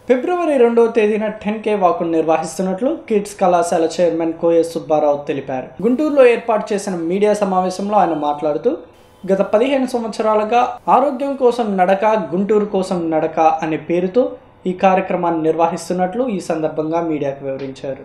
ఫిబ్రవరి రెండవ తేదీన టెన్ కే వాకును నిర్వహిస్తున్నట్లు కిడ్స్ కళాశాల చైర్మన్ కోయ సుబ్బారావు తెలిపారు గుంటూరులో ఏర్పాటు చేసిన మీడియా సమావేశంలో ఆయన మాట్లాడుతూ గత పదిహేను సంవత్సరాలుగా ఆరోగ్యం కోసం నడక గుంటూరు కోసం నడక అనే పేరుతో ఈ కార్యక్రమాన్ని నిర్వహిస్తున్నట్లు ఈ సందర్భంగా మీడియాకు వివరించారు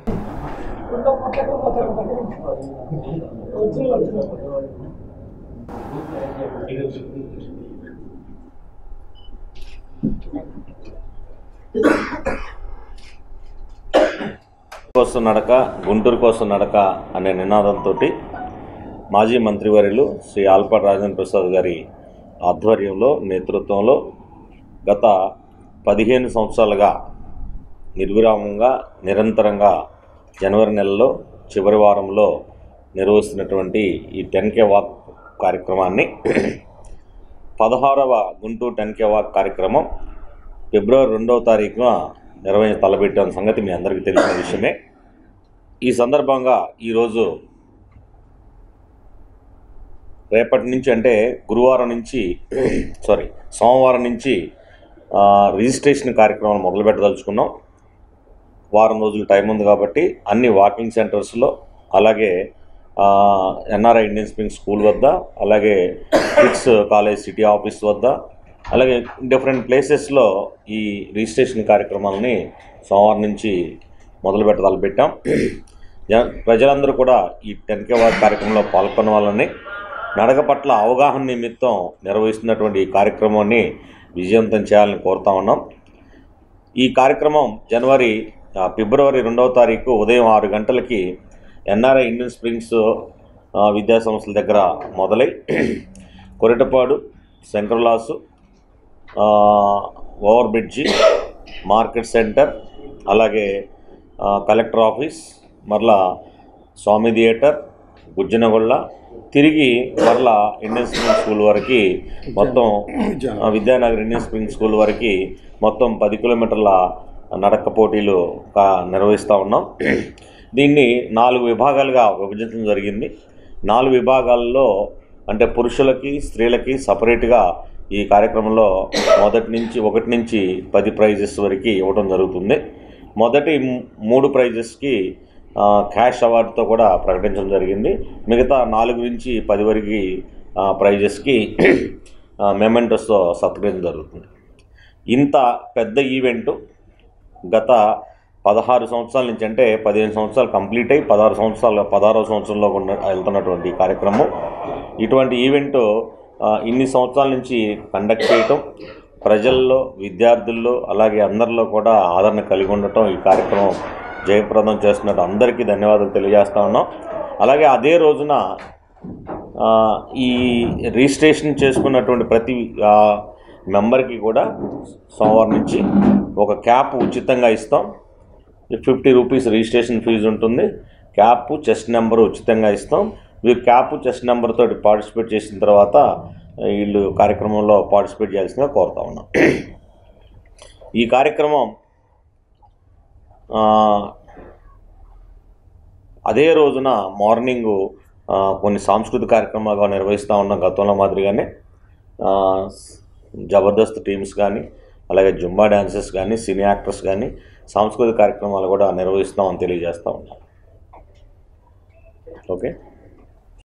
కోసం నడక గుంటూరు కోసం నడక అనే నినాదంతో మాజీ మంత్రివర్యులు శ్రీ ఆల్పాటి రాజేంద్ర ప్రసాద్ గారి ఆధ్వర్యంలో నేతృత్వంలో గత పదిహేను సంవత్సరాలుగా నిర్విరామంగా నిరంతరంగా జనవరి నెలలో చివరి వారంలో నిర్వహిస్తున్నటువంటి ఈ టెన్ కే వాక్ కార్యక్రమాన్ని పదహారవ గుంటూరు టెన్ కే వాక్ కార్యక్రమం ఫిబ్రవరి రెండవ తారీఖున నిర్వహించి తలపెట్టిన సంగతి మీ అందరికీ తెలిసిన విషయమే ఈ సందర్భంగా ఈరోజు రేపటి నుంచి అంటే గురువారం నుంచి సారీ సోమవారం నుంచి ఆ, రిజిస్ట్రేషన్ కార్యక్రమాలు మొదలు పెట్టదలుచుకున్నాం వారం రోజులు టైం ఉంది కాబట్టి అన్ని వాకింగ్ సెంటర్స్లో అలాగే ఎన్ఆర్ఐ ఇండియన్ స్ప్రింగ్ స్కూల్ వద్ద అలాగే కిడ్స్ కాలేజ్ సిటీ ఆఫీస్ వద్ద అలాగే డిఫరెంట్ ప్లేసెస్లో ఈ రిజిస్ట్రేషన్ కార్యక్రమాలని సోమవారం నుంచి మొదలు పెట్టాలి పెట్టాం జన ప్రజలందరూ కూడా ఈ టెన్ కే వార్ కార్యక్రమంలో పాల్గొనవాలని నడక పట్ల అవగాహన నిమిత్తం నిర్వహిస్తున్నటువంటి ఈ కార్యక్రమాన్ని విజయవంతం చేయాలని కోరుతా ఉన్నాం ఈ కార్యక్రమం జనవరి ఆ, ఫిబ్రవరి రెండవ తారీఖు ఉదయం ఆరు గంటలకి ఎన్ఆర్ఐ ఇండియన్ స్ప్రింగ్స్ ఆ, విద్యా సంస్థల దగ్గర మొదలై కొరటపాడు శంకర్లాసు ఆ, ఓవర్ బ్రిడ్జి మార్కెట్ సెంటర్ అలాగే ఆ, కలెక్టర్ ఆఫీస్ మరలా స్వామి థియేటర్ గుజ్జనగొళ్ళ తిరిగి మరలా ఇండియన్ స్ప్రింగ్ స్కూల్ వరకు మొత్తం ఆ, విద్యానగర్ ఇండియన్ స్ప్రింగ్ స్కూల్ వరకు మొత్తం పది కిలోమీటర్ల నడక పోటీలు కా- నిర్వహిస్తూ ఉన్నాం దీన్ని నాలుగు విభాగాలుగా విభజించడం జరిగింది నాలుగు విభాగాల్లో అంటే పురుషులకి స్త్రీలకి సపరేట్గా ఈ కార్యక్రమంలో మొదటి నుంచి ఒకటి నుంచి పది ప్రైజెస్ వరకు ఇవ్వడం జరుగుతుంది మొదటి మ్- మూడు ప్రైజెస్కి ఆ, క్యాష్ అవార్డుతో కూడా ప్రకటించడం జరిగింది మిగతా నాలుగు నుంచి పది వరకు ఆ, ప్రైజెస్కి ఆ, మెమెంటోస్తో సత్కరించడం జరుగుతుంది ఇంత పెద్ద ఈవెంట్ గత పదహారు సంవత్సరాల నుంచి అంటే పదిహేను సంవత్సరాలు కంప్లీట్ అయ్యి పదహారు సంవత్సరాలు పదహారవ సంవత్సరంలో ఉన్న వెళ్తున్నటువంటి ఈ కార్యక్రమం ఇటువంటి ఈవెంట్ ఆ, ఇన్ని సంవత్సరాల నుంచి కండక్ట్ చేయటం ప్రజల్లో విద్యార్థుల్లో అలాగే అందరిలో కూడా ఆదరణ కలిగి ఉండటం ఈ కార్యక్రమం జయప్రదం చేస్తున్నట్టు అందరికీ ధన్యవాదాలు తెలియజేస్తా ఉన్నాం అలాగే అదే రోజున ఆ, ఈ రిజిస్ట్రేషన్ చేసుకున్నటువంటి ప్రతి ఆ, మెంబర్కి కూడా సోమవారం నుంచి ఒక క్యాప్ ఉచితంగా ఇస్తాం ఫిఫ్టీ రూపీస్ రిజిస్ట్రేషన్ ఫీజు ఉంటుంది క్యాప్ చెస్ట్ నెంబర్ ఉచితంగా ఇస్తాం వీరు క్యాప్ చెస్ట్ నెంబర్ తోటి పార్టిసిపేట్ చేసిన తర్వాత వీళ్ళు కార్యక్రమంలో పార్టిసిపేట్ చేయాల్సిందిగా కోరుతా ఉన్నాం ఈ కార్యక్రమం ఆ, అదే రోజున మార్నింగ్ ఆ, కొన్ని సాంస్కృతిక కార్యక్రమాలు నిర్వహిస్తూ ఉన్నాం గతంలో మాదిరిగానే ఆ, జబర్దస్త్ టీమ్స్ కానీ అలాగే జుంబా డాన్సెస్ కానీ సినీ యాక్టర్స్ కానీ సాంస్కృతిక కార్యక్రమాలు కూడా నిర్వహిస్తామని తెలియజేస్తూ ఉన్నాం ఓకే